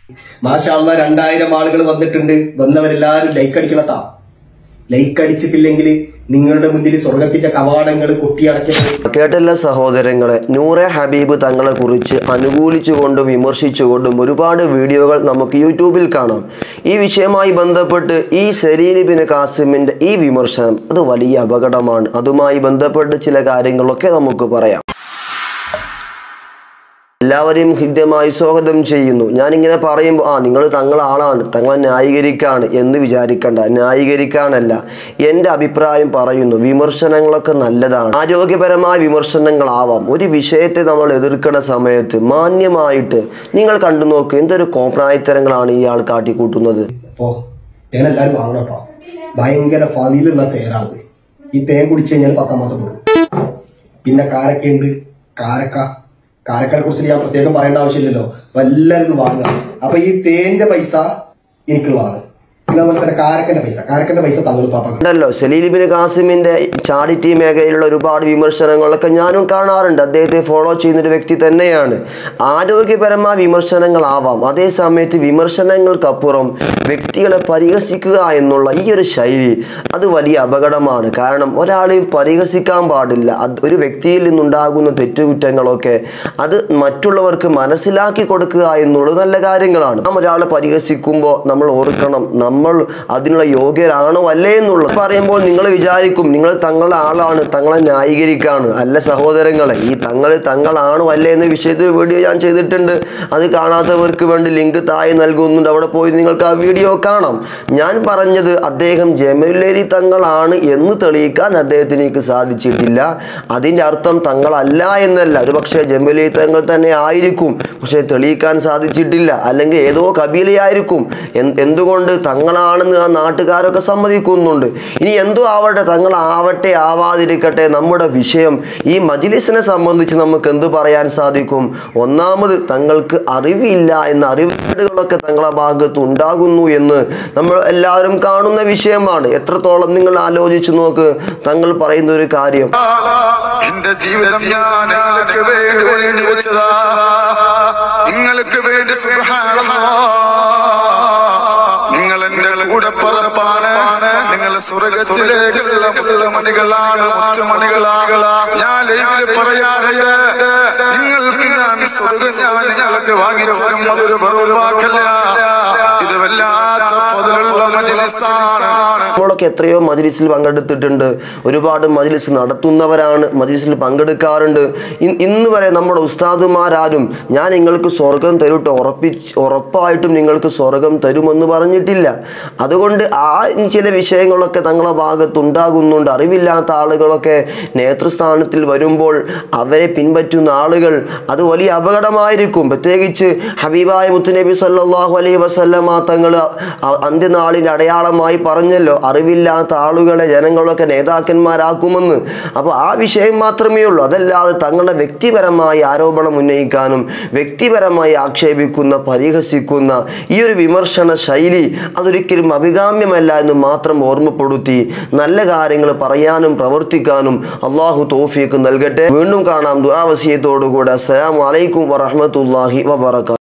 മാഷാള്ള രണ്ടായിരം ആളുകൾ വന്നിട്ടുണ്ട് വന്നവരെല്ലാരും ലൈക്ക് അടിക്കണട്ടാ ലൈക്ക് അടിച്ചിട്ടില്ലെങ്കിൽ നിങ്ങളുടെ മുന്നിൽ സ്വർഗത്തിന്റെ കവാടങ്ങൾ കൊട്ടിയടയ്ക്കപ്പെടും കേട്ടല്ല സഹോദരങ്ങളെ നൂറെ ഹബീബ് തങ്ങളെ കുറിച്ച് അനുകൂലിച്ചുകൊണ്ടും വിമർശിച്ചുകൊണ്ടും ഒരുപാട് വീഡിയോകൾ നമുക്ക് യൂട്യൂബിൽ കാണാം ഈ വിഷയവുമായി ബന്ധപ്പെട്ട് ഈ സലീൽ ബിൻ കാസിമിന്റെ ഈ വിമർശനം അത് വലിയ അപകടമാണ് അതുമായി ബന്ധപ്പെട്ട് ചില കാര്യങ്ങളൊക്കെ നമുക്ക് പറയാം എല്ലാവരെയും ഹൃദ്യമായി സ്വാഗതം ചെയ്യുന്നു ഞാനിങ്ങനെ പറയുമ്പോൾ ആ നിങ്ങൾ തങ്ങളെ ആളാണ് തങ്ങളെ ന്യായീകരിക്കാണ് എന്ന് വിചാരിക്കണ്ട ന്യായീകരിക്കാനല്ല എൻ്റെ അഭിപ്രായം പറയുന്നു വിമർശനങ്ങളൊക്കെ നല്ലതാണ് ആരോഗ്യപരമായ വിമർശനങ്ങളാവാം ഒരു വിഷയത്തെ നമ്മൾ എതിർക്കുന്ന സമയത്ത് മാന്യമായിട്ട് നിങ്ങൾ കണ്ടു നോക്ക് എന്തൊരു കോപ്രായത്തരങ്ങളാണ് ഇയാൾ കാട്ടിക്കൂട്ടുന്നത് അപ്പോ തേൻ എല്ലാവരും വാങ്ങണം കേട്ടോ ഭയങ്കര പതിയിലുള്ള തേനാണിത് ഈ തേൻ കുടിച്ചു കഴിഞ്ഞാൽ പത്താം മാസം പോകും പിന്നെ കാരക്കയുണ്ട് കാരക്ക കാരക്കനെ കുറിച്ച് ഞാൻ പ്രത്യേകം പറയേണ്ട ആവശ്യമില്ലല്ലോ അപ്പൊ എല്ലാവരും ഇത് വാങ്ങുക അപ്പൊ ഈ തേന്റെ പൈസ എനിക്കുള്ളതാണ് പിന്നെ അതുപോലെ തന്നെ കാരക്കന്റെ പൈസ കാരക്കന്റെ പൈസ തങ്ങൾ പാപ്പ ഉണ്ടല്ലോ സലീലിബിൻ കാസിമിന്റെ ചാരിറ്റി മേഖലയിലുള്ള ഒരുപാട് വിമർശനങ്ങളൊക്കെ ഞാനും കാണാറുണ്ട് അദ്ദേഹത്തെ ഫോളോ ചെയ്യുന്ന ഒരു വ്യക്തി തന്നെയാണ് ആരോഗ്യപരമായ വിമർശനങ്ങളാവാം അതേ സമയത്ത് വിമർശനങ്ങൾക്കപ്പുറം വ്യക്തികളെ പരിഹസിക്കുക എന്നുള്ള ഈ ഒരു ശൈലി അത് വലിയ അപകടമാണ് കാരണം ഒരാളെയും പരിഹസിക്കാൻ പാടില്ല അത് ഒരു വ്യക്തിയിൽ നിന്നുണ്ടാകുന്ന തെറ്റുകുറ്റങ്ങളൊക്കെ അത് മറ്റുള്ളവർക്ക് മനസ്സിലാക്കി കൊടുക്കുക എന്നുള്ളത് നല്ല കാര്യങ്ങളാണ് നാം ഒരാളെ പരിഹസിക്കുമ്പോൾ നമ്മൾ ഓർക്കണം നമ്മൾ അതിനുള്ള യോഗ്യരാണോ അല്ലേ എന്നുള്ളത് പറയുമ്പോൾ നിങ്ങൾ വിചാരിക്കും നിങ്ങൾ തങ്ങളുടെ ആളാണ് തങ്ങളെ ന്യായീകരിക്കാണ് അല്ല സഹോദരങ്ങളെ ഈ തങ്ങൾ തങ്ങളാണോ അല്ലേ എന്ന വിഷയത്തിൽ വീഡിയോ ഞാൻ ചെയ്തിട്ടുണ്ട് അത് കാണാത്തവർക്ക് വേണ്ടി ലിങ്ക് താഴെ നൽകുന്നുണ്ട് അവിടെ പോയി നിങ്ങൾക്ക് ആ വീഡിയോ കാണാം ഞാൻ പറഞ്ഞത് അദ്ദേഹം ജമലേരി തങ്ങളാണ് എന്ന് തെളിയിക്കാൻ അദ്ദേഹത്തിന് എനിക്ക് സാധിച്ചിട്ടില്ല അതിൻ്റെ അർത്ഥം തങ്ങളല്ല എന്നല്ല ഒരു പക്ഷേ ജമലേരി തങ്ങൾ തന്നെ ആയിരിക്കും പക്ഷേ തെളിയിക്കാൻ സാധിച്ചിട്ടില്ല അല്ലെങ്കിൽ ഏതോ കബീലയായിരിക്കും എന്ത് എന്തുകൊണ്ട് തങ്ങളാണെന്ന് ആ നാട്ടുകാരൊക്കെ സമ്മതിക്കുന്നുണ്ട് ഇനി എന്തോ ആവട്ടെ തങ്ങളാവട്ടെ ആവാതിരിക്കട്ടെ നമ്മുടെ വിഷയം ഈ മജിലിസിനെ സംബന്ധിച്ച് നമുക്ക് എന്ത് പറയാൻ സാധിക്കും ഒന്നാമത് തങ്ങൾക്ക് അറിവില്ല എന്ന അറിവുകളൊക്കെ തങ്ങളെ ഭാഗത്ത് ഉണ്ടാകുന്നു എന്ന് നമ്മൾ എല്ലാവരും കാണുന്ന വിഷയമാണ് എത്രത്തോളം നിങ്ങൾ ആലോചിച്ചു നോക്ക് തങ്ങൾ പറയുന്ന ഒരു കാര്യം എന്റെ ജീവിതം ഞാൻ നിങ്ങൾക്ക് വേണ്ടി ഒഴിഞ്ഞു വെച്ചതാ നിങ്ങൾക്ക് വേണ്ടി സുബ്ഹാനല്ലാഹ്. നിങ്ങൾ എന്റെ കൂടെ പറപ്പാണ് നിങ്ങൾ സ്വർഗത്തിലേക്കുള്ള മുത്തുമണികളാണ് മുത്തുമണികളാകളാ ഞാൻ ഇതിൽ പറയാറുണ്ട് നിങ്ങൾക്ക് ഞാൻ സ്വർഗം ഞാൻ നിങ്ങൾക്ക് വാങ്ങിത്തരും അതൊരു ബഹുവാക്കല്ല ഇത് വല്ലാത്ത ഫضലുള്ള മജ്ലിസാണ് നമ്മളൊക്കെ എത്രയോ മജ്ലിസിൽ പങ്കെടുത്തിട്ടുണ്ട് ഒരുപാട് മജ്ലിസ് നടത്തുന്നവരാണ് മജ്ലിസിൽ പങ്കെടുക്കാറുണ്ട് ഇ- ഇന്ന് വരെ നമ്മുടെ ഉസ്താദുമാരാരും ഞാൻ നിങ്ങൾക്ക് സ്വർഗം തരൂട്ടോ ഉറപ്പിച്ച് ഉറപ്പായിട്ടും നിങ്ങൾക്ക് സ്വർഗം തരുമെന്ന് പറഞ്ഞിട്ടില്ല അതുകൊണ്ട് ആ ചില വിഷയങ്ങളൊക്കെ തങ്ങളെ ഭാഗത്ത് ഉണ്ടാകുന്നുണ്ട് അറിവില്ലാത്ത ആളുകളൊക്കെ നേതൃസ്ഥാനത്തിൽ വരുമ്പോൾ അവരെ പിൻപറ്റുന്ന ആളുകൾ അത് വലിയ അപകടമായിരിക്കും പ്രത്യേകിച്ച് ഹബീബായ മുത്തുനബി സല്ലല്ലാഹു അലൈഹി വസല്ലമ തങ്ങൾ അന്ത്യനാളിൻ്റെ അടയാളമായി പറഞ്ഞല്ലോ അറിവില്ലാത്ത ആളുകളെ ജനങ്ങളൊക്കെ നേതാക്കന്മാരാക്കുമെന്ന് അപ്പോൾ ആ വിഷയം മാത്രമേ ഉള്ളൂ അതല്ലാതെ തങ്ങളുടെ വ്യക്തിപരമായ ആരോപണം ഉന്നയിക്കാനും വ്യക്തിപരമായി ആക്ഷേപിക്കുന്ന പരിഹസിക്കുന്ന ഈ ഒരു വിമർശന ശൈലി അതൊരിക്കലും അഭികാമ്യമല്ല എന്ന് മാത്രം ഓർമ്മപ്പെടുത്തി നല്ല കാര്യങ്ങൾ പറയാനും പ്രവർത്തിക്കാനും അള്ളാഹു തോഫിക്ക് നൽകട്ടെ വീണ്ടും കാണാം ദുആവസിയത്തോടുകൂടെ അസ്സലാമു അലൈക്കും വറഹ്മത്തുള്ളാഹി വബറകാതുഹു